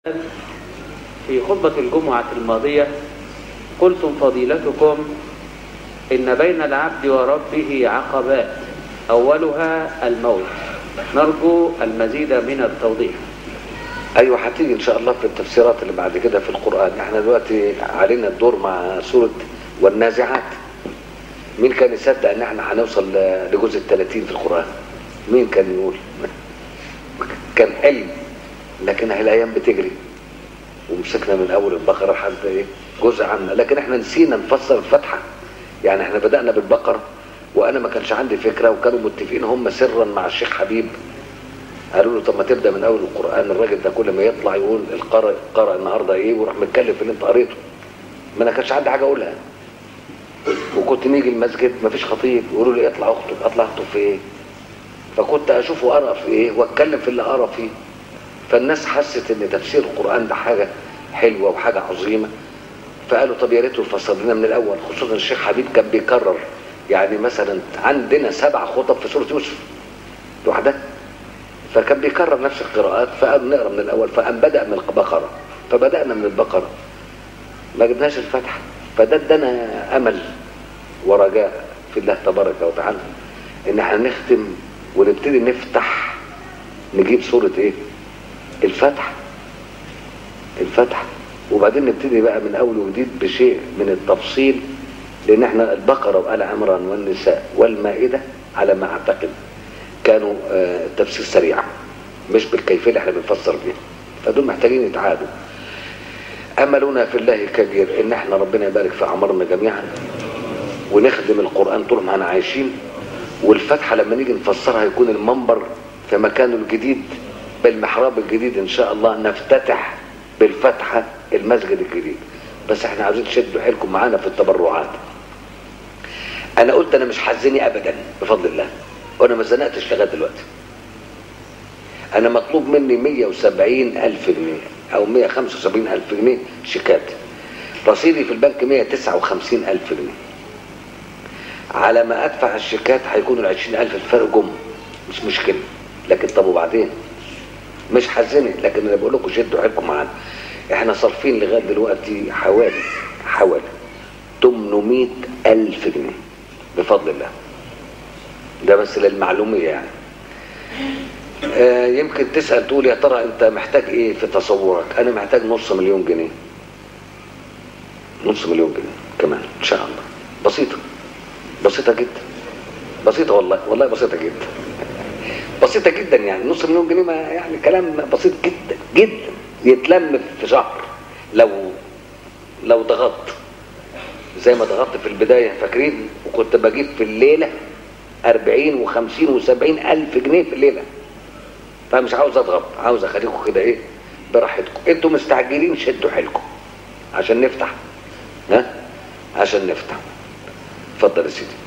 في خطبة الجمعة الماضية قلتم فضيلتكم إن بين العبد وربه عقبات أولها الموت نرجو المزيد من التوضيح ايوه هتيجي ان شاء الله في التفسيرات اللي بعد كده في القران احنا دلوقتي علينا الدور مع سوره والنازعات مين كان يصدق ان احنا هنوصل ل- لجزء ال 30 في القران مين كان يقول كان حلم لكن هي الايام بتجري ومسكنا من اول البقره لحد ايه جزء عنا لكن احنا نسينا نفسر الفاتحه يعني احنا بدانا بالبقره وانا ما كانش عندي فكره وكانوا متفقين هم سرا مع الشيخ حبيب قالوا له طب ما تبدا من اول القران الراجل ده كل ما يطلع يقول القارئ قرأ النهارده ايه ويروح متكلم في اللي انت قريته ما انا كانش عندي حاجه اقولها وكنت نيجي المسجد ما فيش خطيب يقولوا لي اطلع اخطب اطلع اخطب في ايه فكنت اشوفه قرأ في ايه واتكلم في اللي قرأ فيه فالناس حست ان تفسير القران ده حاجه حلوه وحاجه عظيمه فقالوا طب يا ريته يفسر لنا من الاول خصوصا الشيخ حبيب كان بيكرر يعني مثلا عندنا سبع خطب في سوره يوسف لوحدها فكان بيكرر نفس القراءات فقالوا نقرا من الاول فقام بدا من البقره فبدانا من البقره ما جبناش الفتحه فده ادانا امل ورجاء في الله تبارك وتعالى ان احنا نختم ونبتدي نفتح نجيب سوره ايه الفتح الفتح وبعدين نبتدي بقى من اول وجديد بشيء من التفصيل لان احنا البقره وال عمران والنساء والمائده على ما اعتقد كانوا آه، تفسير سريع مش بالكيفيه اللي احنا بنفسر بيها فدول محتاجين يتعادوا املنا في الله كبير ان احنا ربنا يبارك في اعمارنا جميعا ونخدم القران طول ما احنا عايشين والفتحه لما نيجي نفسرها يكون المنبر في مكانه الجديد بالمحراب الجديد ان شاء الله نفتتح بالفتحه المسجد الجديد بس احنا عاوزين تشدوا حيلكم معانا في التبرعات انا قلت انا مش حزني ابدا بفضل الله وانا ما زنقتش لغايه دلوقتي انا مطلوب مني 170 الف جنيه او 175 الف جنيه شيكات رصيدي في البنك 159 الف جنيه على ما ادفع الشيكات هيكونوا ال 20 الف الفرق جم مش مشكله لكن طب وبعدين مش حزني لكن انا بقول لكم شدوا حيلكم معانا احنا صارفين لغايه دلوقتي حوالي حوالي 800 الف جنيه بفضل الله ده بس للمعلومية يعني آه يمكن تسأل تقول يا ترى انت محتاج ايه في تصورك انا محتاج نص مليون جنيه نص مليون جنيه كمان ان شاء الله بسيطة بسيطة جدا بسيطة والله والله بسيطة جدا بسيطة جدا يعني نص مليون جنيه ما يعني كلام بسيط جدا جدا يتلم في شهر لو لو ضغطت زي ما ضغطت في البداية فاكرين وكنت بجيب في الليلة 40 و50 و70 ألف جنيه في الليلة فمش عاوز اضغط عاوز اخليكم كده ايه براحتكم انتوا مستعجلين شدوا حيلكم عشان نفتح ها عشان نفتح اتفضل يا سيدي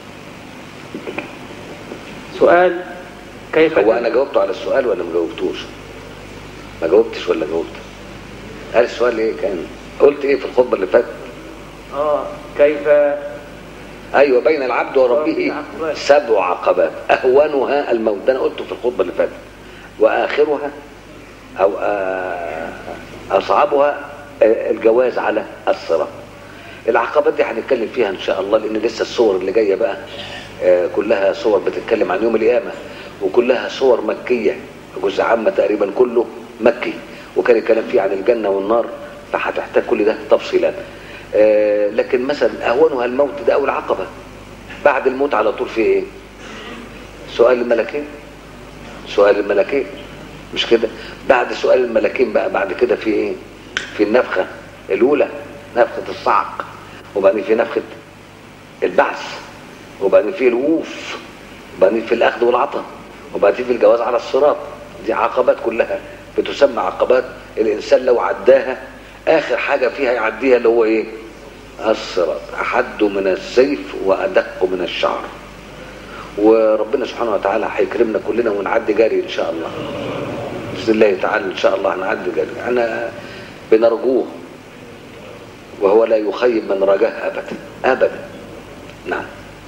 سؤال كيف هو انا جاوبته على السؤال ولا ما جاوبتوش ما جاوبتش ولا جاوبت قال السؤال ايه كان قلت ايه في الخطبه اللي فاتت اه كيف ايوه بين العبد وربه عقبات. سبع عقبات اهونها الموت ده انا قلته في الخطبه اللي فاتت واخرها او آه، اصعبها آه، الجواز على الصراط العقبات دي هنتكلم فيها ان شاء الله لان لسه الصور اللي جايه بقى آه، كلها صور بتتكلم عن يوم القيامه وكلها صور مكيه جزء عامه تقريبا كله مكي وكان الكلام فيه عن الجنه والنار فهتحتاج كل ده تفصيلات آه، لكن مثلا اهونها الموت ده اول عقبه بعد الموت على طول في ايه سؤال الملكين سؤال الملكين مش كده بعد سؤال الملكين بقى بعد كده في ايه في النفخه الاولى نفخه الصعق وبعدين في نفخه البعث وبعدين في الوقوف وبعدين في الاخذ والعطاء وبعدين في الجواز على الصراط دي عقبات كلها بتسمى عقبات الانسان لو عداها اخر حاجه فيها يعديها اللي هو ايه الصراط احد من السيف وادق من الشعر وربنا سبحانه وتعالى هيكرمنا كلنا ونعدي جاري ان شاء الله باذن الله تعالى ان شاء الله هنعدي جاري احنا بنرجوه وهو لا يخيب من رجاه ابدا ابدا نعم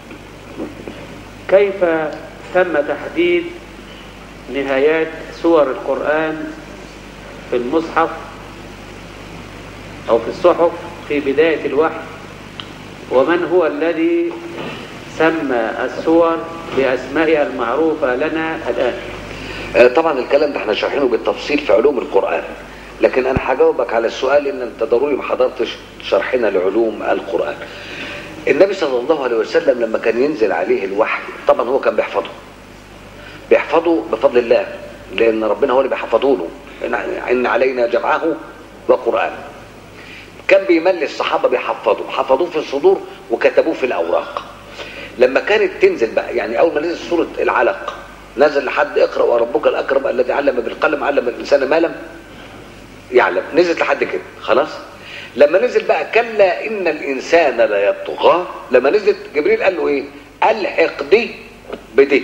كيف تم تحديد نهايات سور القرآن في المصحف أو في الصحف في بداية الوحي ومن هو الذي سمى السور بأسمائها المعروفة لنا الآن آه، طبعا الكلام ده احنا شارحينه بالتفصيل في علوم القرآن لكن انا هجاوبك على السؤال ان انت ضروري ما حضرتش شرحنا لعلوم القرآن النبي صلى الله عليه وسلم لما كان ينزل عليه الوحي طبعا هو كان بيحفظه بيحفظه بفضل الله لان ربنا هو اللي بيحفظه له إن- ان علينا جمعه وقرآن كان بيملي الصحابة بيحفظوا حفظوه في الصدور وكتبوه في الأوراق لما كانت تنزل بقى يعني أول ما نزل سورة العلق نزل لحد اقرأ وربك الأكرم الذي علم بالقلم علم الإنسان ما لم يعلم نزلت لحد كده خلاص لما نزل بقى كلا إن الإنسان لا يطغى لما نزلت جبريل قال له إيه ألحق دي بدي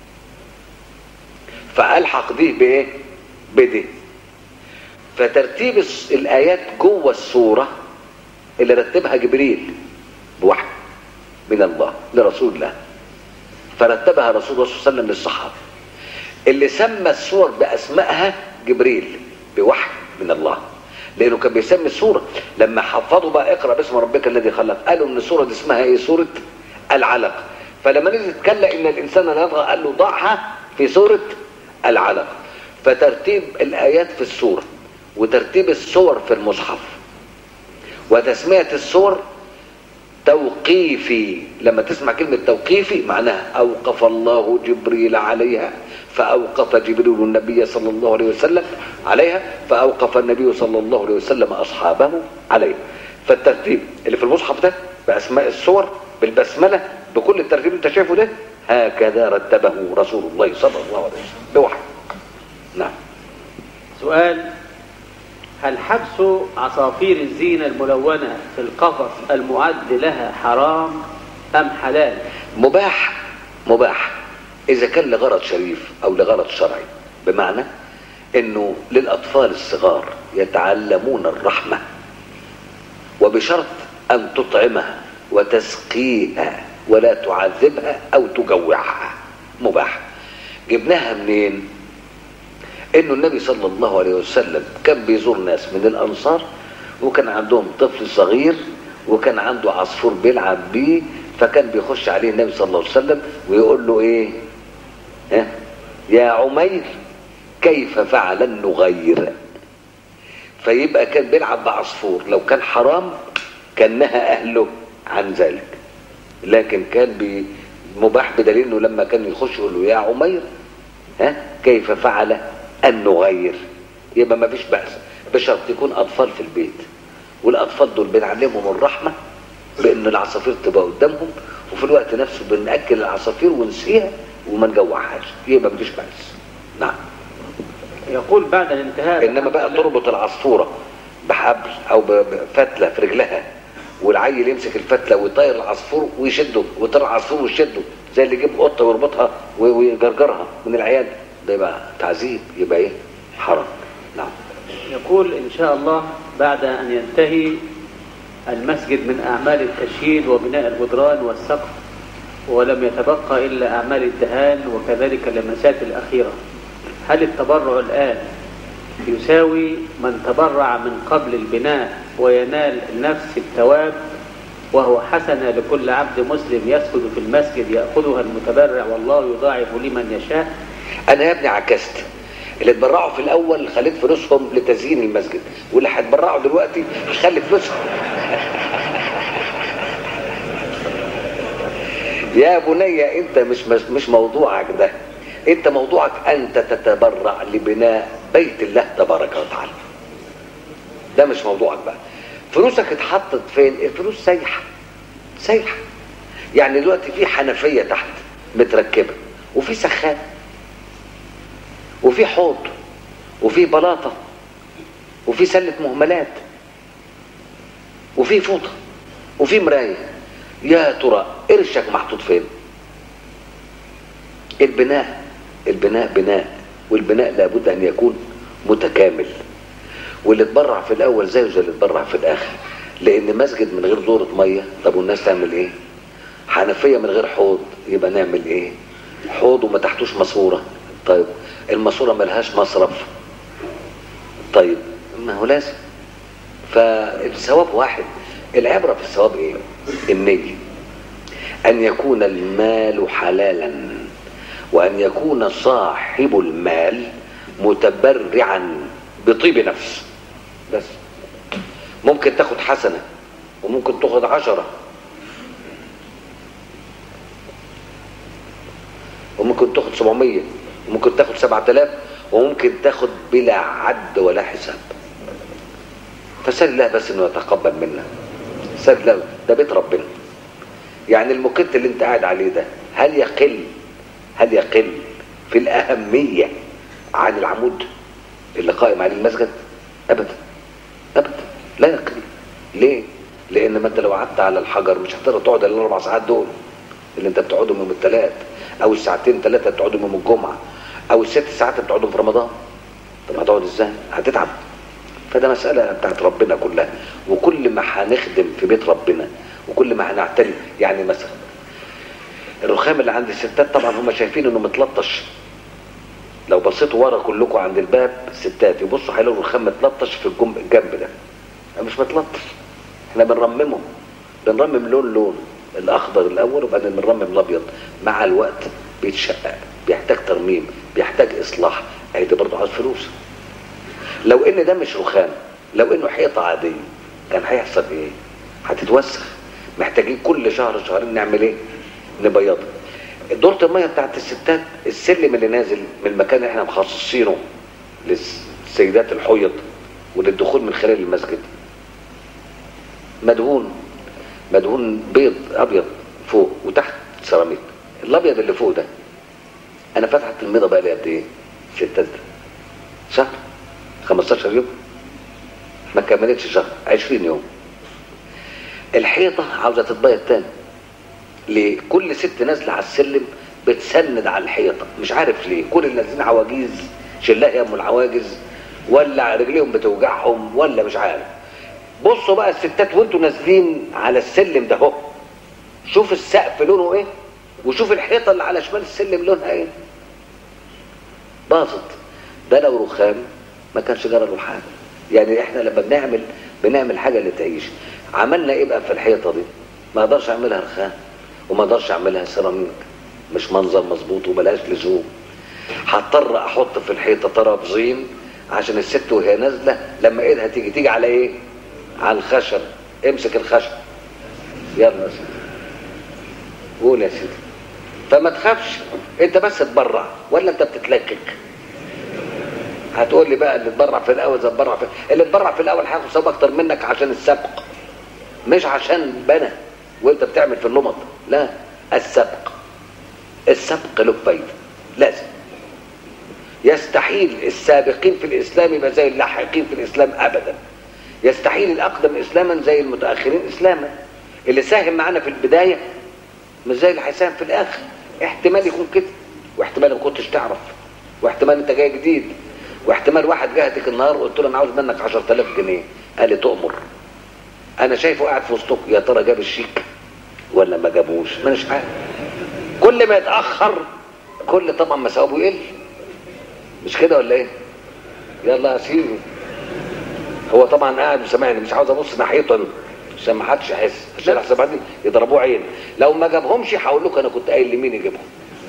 فألحق دي بإيه بدي فترتيب الس- الآيات جوه السورة اللي رتبها جبريل بوحي من الله لرسول الله فرتبها رسول الله صلى الله عليه وسلم للصحابة اللي سمى السور بأسمائها جبريل بوحي من الله لأنه كان بيسمي السورة لما حفظوا بقى اقرأ باسم ربك الذي خلق قالوا إن السورة دي اسمها إيه سورة العلق فلما نزلت كلا إن الإنسان لا يطغى قال له ضعها في سورة العلق فترتيب الآيات في السورة وترتيب السور في المصحف وتسمية السور توقيفي لما تسمع كلمة توقيفي معناها أوقف الله جبريل عليها فأوقف جبريل النبي صلى الله عليه وسلم عليها فأوقف النبي صلى الله عليه وسلم أصحابه عليها فالترتيب اللي في المصحف ده بأسماء السور بالبسملة بكل الترتيب اللي انت شايفه ده هكذا رتبه رسول الله صلى الله عليه وسلم بوحي نعم سؤال هل حبس عصافير الزينة الملونة في القفص المعد لها حرام أم حلال مباح مباح اذا كان لغرض شريف او لغرض شرعي بمعنى انه للاطفال الصغار يتعلمون الرحمه وبشرط ان تطعمها وتسقيها ولا تعذبها او تجوعها مباح جبناها منين انه النبي صلى الله عليه وسلم كان بيزور ناس من الانصار وكان عندهم طفل صغير وكان عنده عصفور بيلعب بيه فكان بيخش عليه النبي صلى الله عليه وسلم ويقول له ايه ها يا عمير كيف فعل النغير فيبقى كان بيلعب بعصفور لو كان حرام كان نهى اهله عن ذلك لكن كان بي مباح بدليل انه لما كان يخش يقول له يا عمير ها كيف فعل النغير يبقى ما فيش بأس بشرط يكون اطفال في البيت والاطفال دول بنعلمهم الرحمه بان العصافير تبقى قدامهم وفي الوقت نفسه بناكل العصافير ونسقيها وما نجوعهاش يبقى ما فيش بأس نعم يقول بعد الانتهاء انما بقى تربط العصفوره بحبل او ب- بفتله في رجلها والعيل يمسك الفتله ويطير العصفور ويشده ويطير العصفور ويشده زي اللي يجيب قطه ويربطها و- ويجرجرها من العيال ده يبقى تعذيب يبقى ايه حرام نعم يقول إن شاء الله بعد أن ينتهي المسجد من أعمال التشييد وبناء الجدران والسقف ولم يتبقى إلا أعمال الدهان وكذلك اللمسات الأخيرة هل التبرع الآن يساوي من تبرع من قبل البناء وينال نفس الثواب وهو حسنة لكل عبد مسلم يسجد في المسجد يأخذها المتبرع والله يضاعف لمن يشاء انا يا ابني عكست اللي اتبرعوا في الاول خليت فلوسهم لتزيين المسجد واللي هيتبرعوا دلوقتي هخلي فلوسهم يا بني انت مش مش مش موضوعك ده انت موضوعك انت تتبرع لبناء بيت الله تبارك وتعالى ده مش موضوعك بقى فلوسك اتحطت فين الفلوس سايحه سايحه يعني دلوقتي في حنفيه تحت متركبه وفي سخان وفي حوض وفي بلاطه وفي سله مهملات وفي فوطه وفي مرايه يا ترى قرشك محطوط فين البناء البناء بناء والبناء لابد ان يكون متكامل واللي اتبرع في الاول زيه زي اللي اتبرع في الاخر لان مسجد من غير دورة ميه طب والناس تعمل ايه حنفية من غير حوض يبقى نعمل ايه حوض وما تحتوش ماسورة طيب الماسورة ملهاش مصرف طيب ما هو لازم فالثواب واحد العبرة في الثواب ايه النية ان يكون المال حلالا وان يكون صاحب المال متبرعا بطيب نفس بس ممكن تاخد حسنة وممكن تاخد عشرة وممكن تاخد 700 وممكن تاخد 7000 وممكن تاخد بلا عد ولا حساب فسال الله بس انه يتقبل منا سال الله ده بيت ربنا يعني المكت اللي انت قاعد عليه ده هل يقل هل يقل في الأهمية عن العمود اللي قائم عليه المسجد أبدا أبدا لا يقل ليه؟ لأن ما أنت لو قعدت على الحجر مش هتقدر تقعد إلا الأربع ساعات دول اللي أنت بتقعدهم يوم الثلاث أو الساعتين ثلاثة بتقعدهم يوم الجمعة أو الست ساعات اللي بتقعدهم في رمضان طب هتقعد إزاي؟ هتتعب فده مسألة بتاعت ربنا كلها وكل ما هنخدم في بيت ربنا وكل ما هنعتني يعني مثلا الرخام اللي عند الستات طبعا هم شايفين انه متلطش لو بصيتوا ورا كلكم عند الباب الستات يبصوا هيلاقوا الرخام متلطش في الجنب الجنب ده مش متلطش احنا بنرممه بنرمم لون لون الاخضر الاول وبعدين بنرمم الابيض مع الوقت بيتشقق بيحتاج ترميم بيحتاج اصلاح اهي ده برضه عاوز فلوس لو ان ده مش رخام لو انه حيطه عاديه كان هيحصل ايه هتتوسخ محتاجين كل شهر شهرين نعمل ايه نبيضها دورة المية بتاعت الستات السلم اللي نازل من المكان اللي احنا مخصصينه للسيدات الحيض وللدخول من خلال المسجد مدهون مدهون بيض ابيض فوق وتحت سيراميك الابيض اللي فوق ده انا فتحت الميضه بقى لي قد ايه ستات شهر 15 يوم ما كملتش شهر 20 يوم الحيطه عاوزه تتبيض تاني ليه كل ست نازله على السلم بتسند على الحيطه مش عارف ليه كل اللي نازلين عواجيز شلاه يا ام العواجز ولا رجليهم بتوجعهم ولا مش عارف بصوا بقى الستات وانتوا نازلين على السلم ده اهو شوف السقف لونه ايه وشوف الحيطه اللي على شمال السلم لونها ايه باظت ده لو رخام ما كانش جرى له حاجه يعني احنا لما بنعمل بنعمل حاجه اللي تعيش عملنا ايه بقى في الحيطه دي ما اقدرش اعملها رخام وما اقدرش اعملها سيراميك مش منظر مظبوط وملهاش لزوم هضطر احط في الحيطه ترابزين عشان الست وهي نازله لما ايدها تيجي تيجي على ايه على الخشب امسك الخشب يلا يا سيدي قول يا سيدي فما تخافش انت بس تبرع ولا انت بتتلكك هتقول لي بقى اللي اتبرع في الاول زي اتبرع في اللي اتبرع في الاول هياخد ثواب اكتر منك عشان السبق مش عشان بنى وانت بتعمل في اللمط لا السبق السبق له فايده لازم يستحيل السابقين في الاسلام يبقى زي اللاحقين في الاسلام ابدا يستحيل الاقدم اسلاما زي المتاخرين اسلاما اللي ساهم معانا في البدايه مش زي اللي هيساهم في الاخر احتمال يكون كده واحتمال ما كنتش تعرف واحتمال انت جاي جديد واحتمال واحد جه هديك النهار قلت له انا عاوز منك 10000 جنيه قال لي تؤمر انا شايفه قاعد في وسطكم يا ترى جاب الشيك ولا ما جابوش ما مش عارف كل ما يتاخر كل طبعا ما ثوابه يقل مش كده ولا ايه يلا يا سيدي هو طبعا قاعد وسامعني مش عاوز ابص ناحيته انا عشان ما حدش يحس عشان احسن بعدين يضربوه عين لو ما جابهمش هقول لكم انا كنت قايل لمين يجيبهم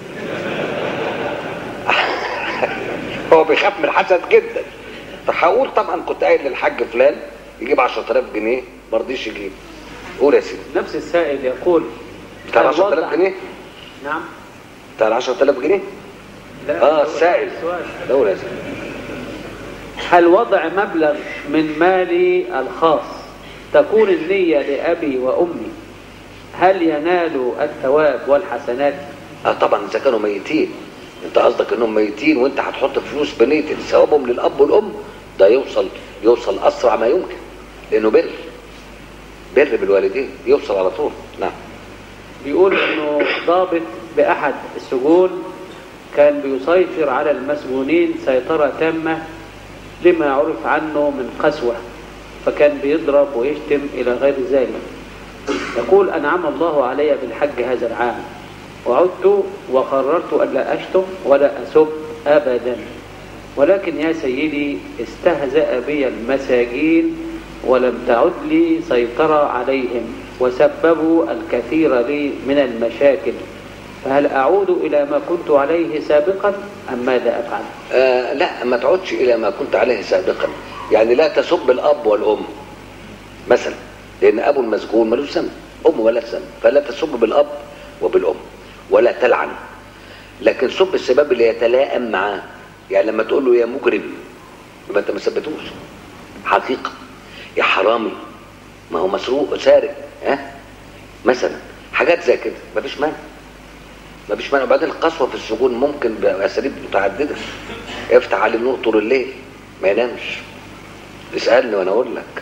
هو بيخاف من الحسد جدا فهقول طبعا كنت قايل للحاج فلان يجيب 10000 جنيه ما رضيش يجيب قول يا سيدي نفس السائل يقول بتاع هل 10000 وضع- جنيه نعم بتاع 10000 جنيه لا اه هو السائل السؤال. لا قول يا سيدي هل وضع مبلغ من مالي الخاص تكون النية لأبي وأمي هل ينال الثواب والحسنات اه طبعا اذا كانوا ميتين انت قصدك انهم ميتين وانت هتحط فلوس بنيه ثوابهم للاب والام ده يوصل يوصل اسرع ما يمكن لانه بر بر بالوالدين يوصل على طول نعم بيقول انه ضابط باحد السجون كان بيسيطر على المسجونين سيطرة تامة لما عرف عنه من قسوة فكان بيضرب ويشتم إلى غير ذلك يقول أنعم الله علي بالحج هذا العام وعدت وقررت ألا أشتم ولا أسب أبدا ولكن يا سيدي استهزأ بي المساجين ولم تعد لي سيطرة عليهم وسببوا الكثير لي من المشاكل فهل أعود إلى ما كنت عليه سابقا أم ماذا أفعل آه لا ما تعودش الى ما كنت عليه سابقا يعني لا تسب الاب والام مثلا لان ابو المسجون ملوش ذنب ام ولا ذنب فلا تسب بالاب وبالام ولا تلعن لكن سب السباب اللي يتلائم معاه يعني لما تقول له يا مجرم يبقى انت ما سبتوش حقيقه يا حرامي ما هو مسروق سارق ها مثلا حاجات زي كده مفيش مانع مفيش مانع وبعدين القسوه في السجون ممكن باساليب متعدده افتح عليه النور طول الليل ما ينامش اسالني وانا اقول لك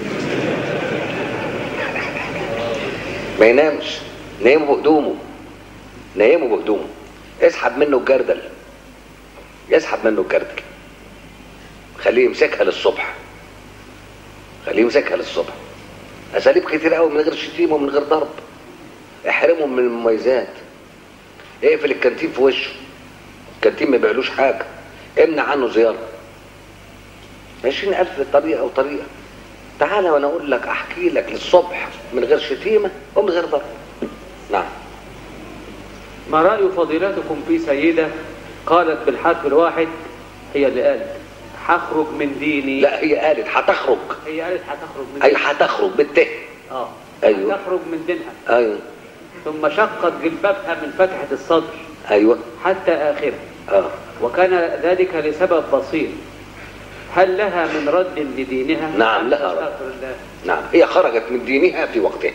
ما ينامش نيمه بهدومه نيمه بهدومه اسحب منه الجردل يسحب منه الجردل خليه يمسكها للصبح خليه يمسكها للصبح اساليب كتير قوي من غير شتيمه ومن غير ضرب احرمهم من المميزات اقفل الكانتين في وشه الكانتين ما بيعلوش حاجه امنع عنه زياره عشرين ألف طريقة وطريقة تعالى وأنا أقول لك أحكي لك للصبح من غير شتيمة ومن غير ضرب نعم ما رأي فضيلتكم في سيدة قالت بالحرف الواحد هي اللي قالت هخرج من ديني لا هي قالت هتخرج هي قالت هتخرج من أي دينها هتخرج بالته اه أيوه. هتخرج من دينها أيوه ثم شقت جلبابها من فتحة الصدر أيوه حتى آخره آه وكان ذلك لسبب بسيط هل لها من رد لدينها؟ نعم، لها رد. أستغفر الله. نعم هي خرجت من دينها في وقتها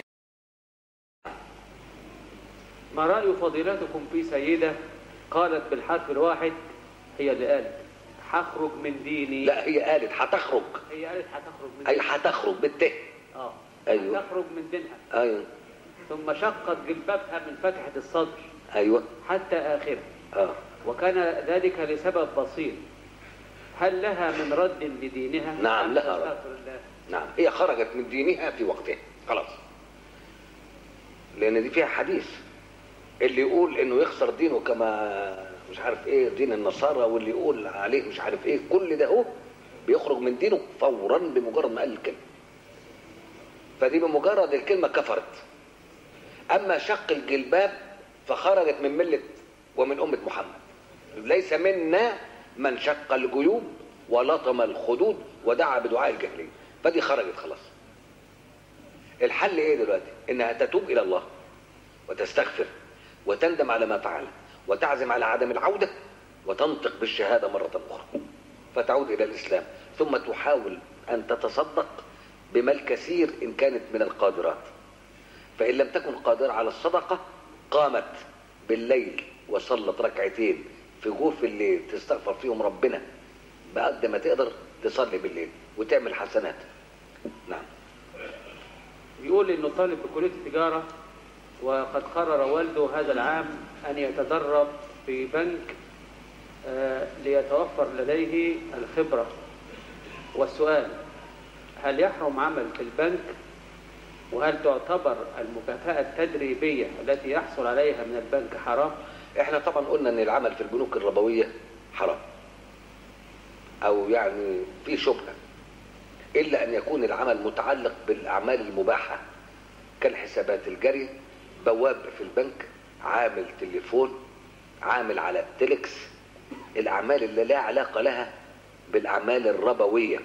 ما رأي فضيلتكم في سيدة قالت بالحرف الواحد هي اللي قالت هخرج من ديني لا هي قالت هتخرج هي قالت هتخرج من أي دينها هتخرج بالته اه أيوه. هتخرج من دينها أيوه ثم شقت جلبابها من فتحة الصدر أيوه حتى آخره آه وكان ذلك لسبب بسيط هل لها من رد لدينها؟ نعم، لها رد. أستغفر الله. نعم هي خرجت من دينها في وقتها خلاص لان دي فيها حديث اللي يقول انه يخسر دينه كما مش عارف ايه دين النصارى واللي يقول عليه مش عارف ايه كل ده هو بيخرج من دينه فورا بمجرد ما قال الكلمه فدي بمجرد الكلمه كفرت اما شق الجلباب فخرجت من مله ومن امه محمد ليس منا من شق الجيوب ولطم الخدود ودعا بدعاء الجاهليه فدي خرجت خلاص الحل ايه دلوقتي انها تتوب الى الله وتستغفر وتندم على ما فعل وتعزم على عدم العوده وتنطق بالشهاده مره اخرى فتعود الى الاسلام ثم تحاول ان تتصدق بمال كثير ان كانت من القادرات فان لم تكن قادره على الصدقه قامت بالليل وصلت ركعتين في جوف الليل تستغفر فيهم ربنا بقد ما تقدر تصلي بالليل وتعمل حسنات نعم يقول انه طالب بكليه التجاره وقد قرر والده هذا العام ان يتدرب في بنك آه، ليتوفر لديه الخبره والسؤال هل يحرم عمل في البنك وهل تعتبر المكافاه التدريبيه التي يحصل عليها من البنك حرام احنا طبعا قلنا ان العمل في البنوك الربويه حرام او يعني في شبهه الا ان يكون العمل متعلق بالاعمال المباحه كالحسابات الجري بواب في البنك عامل تليفون عامل على التلكس الاعمال اللي لا علاقه لها بالاعمال الربويه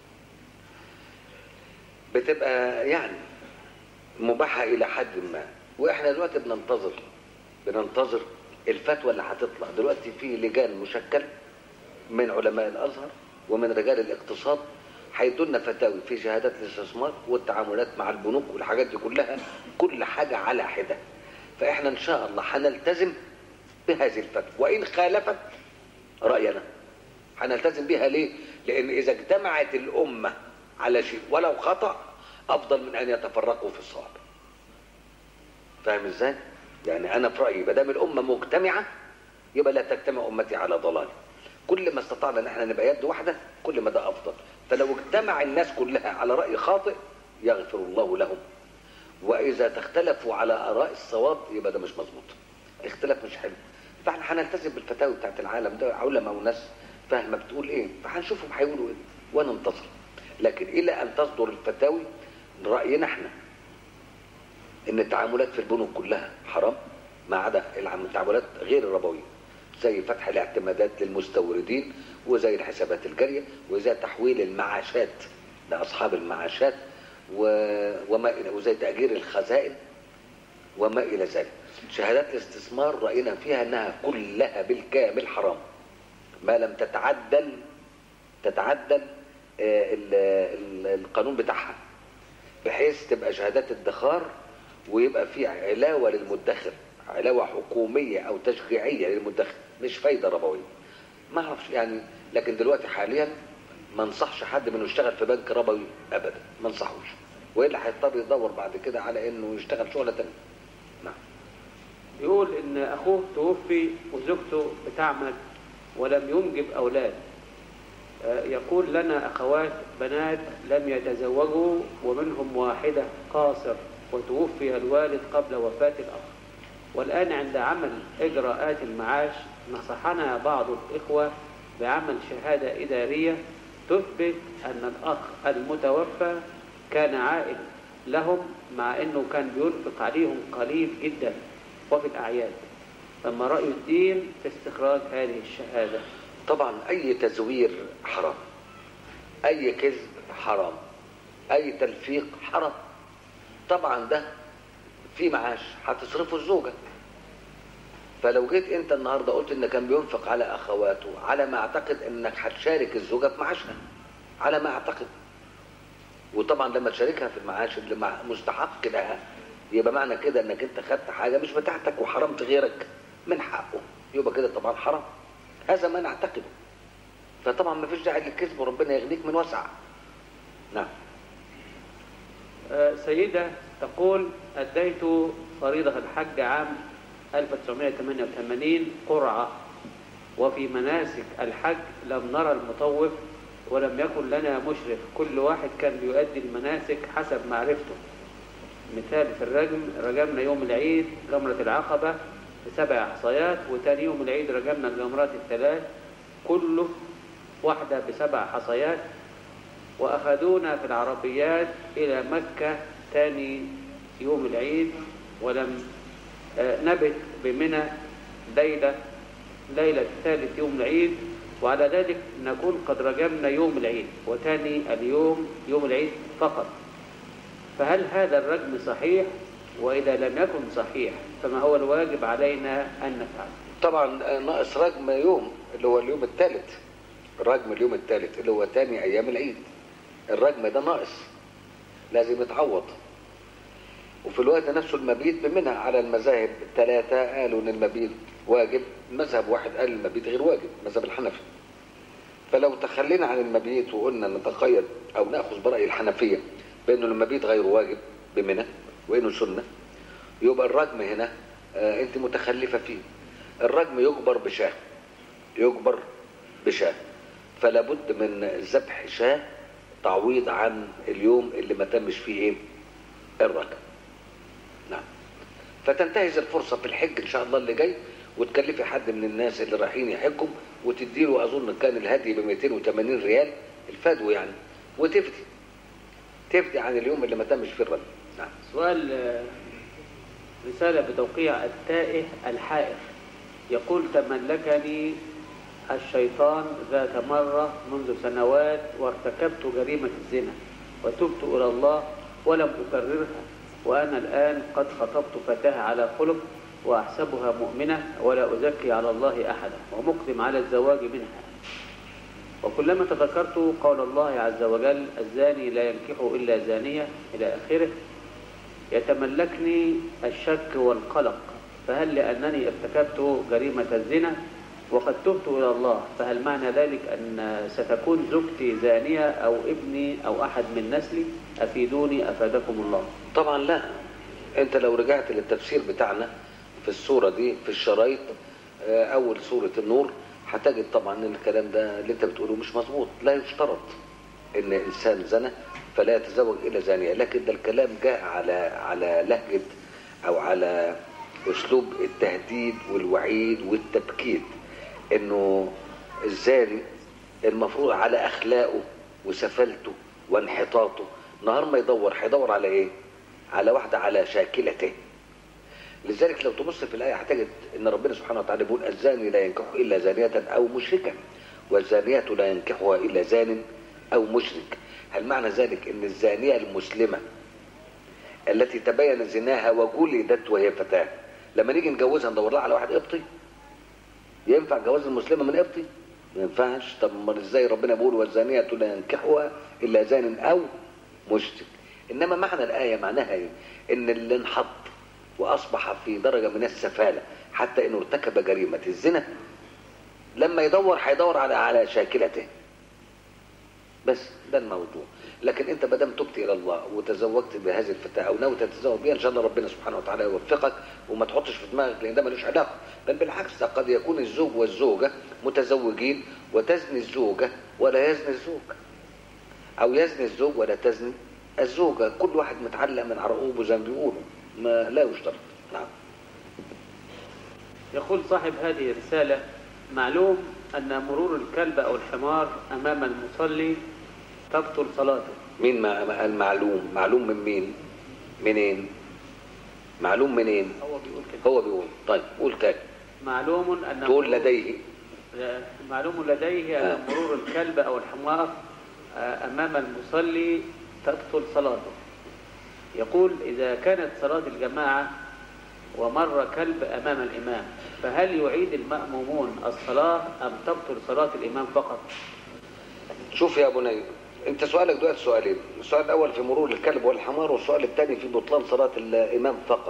بتبقى يعني مباحه الى حد ما واحنا دلوقتي بننتظر بننتظر الفتوى اللي هتطلع دلوقتي في لجان مشكله من علماء الازهر ومن رجال الاقتصاد هيدوا لنا فتاوي في شهادات الاستثمار والتعاملات مع البنوك والحاجات دي كلها كل حاجه على حده فاحنا ان شاء الله هنلتزم بهذه الفتوى وان خالفت راينا هنلتزم بها ليه؟ لان اذا اجتمعت الامه على شيء ولو خطا افضل من ان يتفرقوا في الصواب فاهم ازاي؟ يعني انا في رايي ما دام الامه مجتمعه يبقى لا تجتمع امتي على ضلال كل ما استطعنا ان احنا نبقى يد واحده كل ما ده افضل فلو اجتمع الناس كلها على راي خاطئ يغفر الله لهم واذا تختلفوا على اراء الصواب يبقى ده مش مظبوط الاختلاف مش حلو فاحنا هنلتزم بالفتاوي بتاعت العالم ده علماء وناس فاهمه بتقول ايه فهنشوفهم هيقولوا ايه وننتظر لكن الى ان تصدر الفتاوي راينا احنا ان التعاملات في البنوك كلها حرام ما عدا العم- التعاملات غير الربويه زي فتح الاعتمادات للمستوردين وزي الحسابات الجاريه وزي تحويل المعاشات لاصحاب المعاشات و... وما إلى وزي تاجير الخزائن وما الى ذلك شهادات الاستثمار راينا فيها انها كلها بالكامل حرام ما لم تتعدل تتعدل آه، ال- ال- القانون بتاعها بحيث تبقى شهادات ادخار ويبقى في علاوه للمدخر علاوه حكوميه او تشجيعيه للمدخر مش فايده ربويه ما اعرفش يعني لكن دلوقتي حاليا ما انصحش حد منه يشتغل في بنك ربوي ابدا ما انصحوش والا هيضطر يدور بعد كده على انه يشتغل شغله تانيه نعم يقول ان اخوه توفي وزوجته بتعمل ولم ينجب اولاد آه، يقول لنا اخوات بنات لم يتزوجوا ومنهم واحده قاصر وتوفي الوالد قبل وفاه الاخ والان عند عمل اجراءات المعاش نصحنا بعض الاخوه بعمل شهاده اداريه تثبت ان الاخ المتوفى كان عائل لهم مع انه كان بينفق عليهم قليل جدا وفي الاعياد فما راي الدين في استخراج هذه الشهاده طبعا اي تزوير حرام اي كذب حرام اي تلفيق حرام طبعا ده في معاش هتصرفه الزوجه فلو جيت انت النهارده قلت ان كان بينفق على اخواته على ما اعتقد انك هتشارك الزوجه في معاشها على ما اعتقد وطبعا لما تشاركها في المعاش اللي مع- مستحق لها يبقى معنى كده انك انت خدت حاجه مش بتاعتك وحرمت غيرك من حقه يبقى كده طبعا حرام هذا ما نعتقده فطبعا ما فيش داعي للكذب وربنا يغنيك من وسع نعم آه، سيدة تقول أديت فريضة الحج عام 1988 قرعة وفي مناسك الحج لم نرى المطوف ولم يكن لنا مشرف كل واحد كان بيؤدي المناسك حسب معرفته مثال في الرجم رجمنا يوم العيد جمرة العقبة بسبع حصيات وتاني يوم العيد رجمنا الجمرات الثلاث كله واحدة بسبع حصيات وأخذونا في العربيات إلى مكة تاني يوم العيد ولم آه، نبت بمنى ليلة ليلة ثالث يوم العيد وعلى ذلك نكون قد رجمنا يوم العيد وتاني اليوم يوم العيد فقط فهل هذا الرجم صحيح وإذا لم يكن صحيح فما هو الواجب علينا أن نفعل طبعا آه، ناقص رجم يوم اللي هو اليوم الثالث رجم اليوم الثالث اللي هو تاني ايام العيد الرجم ده ناقص لازم يتعوض وفي الوقت نفسه المبيت بمنها على المذاهب الثلاثة قالوا ان المبيت واجب مذهب واحد قال المبيت غير واجب مذهب الحنفي فلو تخلينا عن المبيت وقلنا نتقيد او ناخذ برأي الحنفية بانه المبيت غير واجب بمنى وانه سنة يبقى الرجم هنا آه انت متخلفة فيه الرجم يجبر بشاه يجبر بشاه فلا بد من ذبح شاه تعويض عن اليوم اللي ما تمش فيه ايه الرجم نعم فتنتهز الفرصة في الحج ان شاء الله اللي جاي وتكلفي حد من الناس اللي رايحين يحجوا وتديله اظن كان الهدي ب 280 ريال الفدوى يعني وتفتي تفتي عن اليوم اللي ما تمش فيه الرجم نعم سؤال آه، رسالة بتوقيع التائه الحائر يقول تملكني الشيطان ذات مرة منذ سنوات وارتكبت جريمة الزنا وتبت إلى الله ولم أكررها وأنا الآن قد خطبت فتاة على خلق وأحسبها مؤمنة ولا أزكي على الله أحدا ومقدم على الزواج منها وكلما تذكرت قول الله عز وجل الزاني لا ينكح إلا زانية إلى آخره يتملكني الشك والقلق فهل لأنني ارتكبت جريمة الزنا وقد تبت إلى الله فهل معنى ذلك أن ستكون زوجتي زانية أو ابني أو أحد من نسلي أفيدوني أفادكم الله طبعا لا انت لو رجعت للتفسير بتاعنا في السورة دي في الشرايط آه، اول سورة النور هتجد طبعا ان الكلام ده اللي انت بتقوله مش مظبوط لا يشترط ان انسان زنى فلا يتزوج الا زانية لكن ده الكلام جاء على على لهجة او على اسلوب التهديد والوعيد والتبكيت انه الزاني المفروض على اخلاقه وسفلته وانحطاطه نهار ما يدور هيدور على ايه على واحده على شاكلته لذلك لو تبص في الايه هتجد ان ربنا سبحانه وتعالى بيقول الزاني لا ينكح الا زانيه او مشركا والزانيه لا ينكحها الا زان او مشرك هل معنى ذلك ان الزانيه المسلمه التي تبين زناها وجلدت وهي فتاه لما نيجي نجوزها ندور لها على واحد قبطي ينفع جواز المسلمه من قبطي ما ينفعش طب امال ازاي ربنا بيقول والزانيه لا ينكحها الا زان او مشرك انما معنى الايه معناها ايه ان اللي انحط واصبح في درجه من السفاله حتى انه ارتكب جريمه الزنا لما يدور هيدور على على شاكلته بس ده الموضوع لكن انت ما دام تبت الى الله وتزوجت بهذه الفتاه او ناوي تتزوج بها ان شاء الله ربنا سبحانه وتعالى يوفقك وما تحطش في دماغك لان ده ملوش علاقه بل بالعكس قد يكون الزوج والزوجه متزوجين وتزني الزوجه ولا يزني الزوج او يزني الزوج ولا تزني الزوجه كل واحد متعلق من عرقوبه زي ما بيقولوا ما لا يشترط نعم يقول صاحب هذه الرسالة معلوم أن مرور الكلب أو الحمار أمام المصلي تبطل صلاته مين ما المعلوم معلوم من مين منين معلوم منين هو بيقول كده هو بيقول طيب قول تاني معلوم أن تقول مرور- لديه معلوم لديه آه. أن مرور الكلب أو الحمار آه، أمام المصلي تبطل صلاته يقول إذا كانت صلاة الجماعة ومر كلب أمام الإمام فهل يعيد المأمومون الصلاة أم تبطل صلاة الإمام فقط شوف يا بني انت سؤالك دلوقتي سؤالين السؤال الاول في مرور الكلب والحمار والسؤال الثاني في بطلان صلاه الامام فقط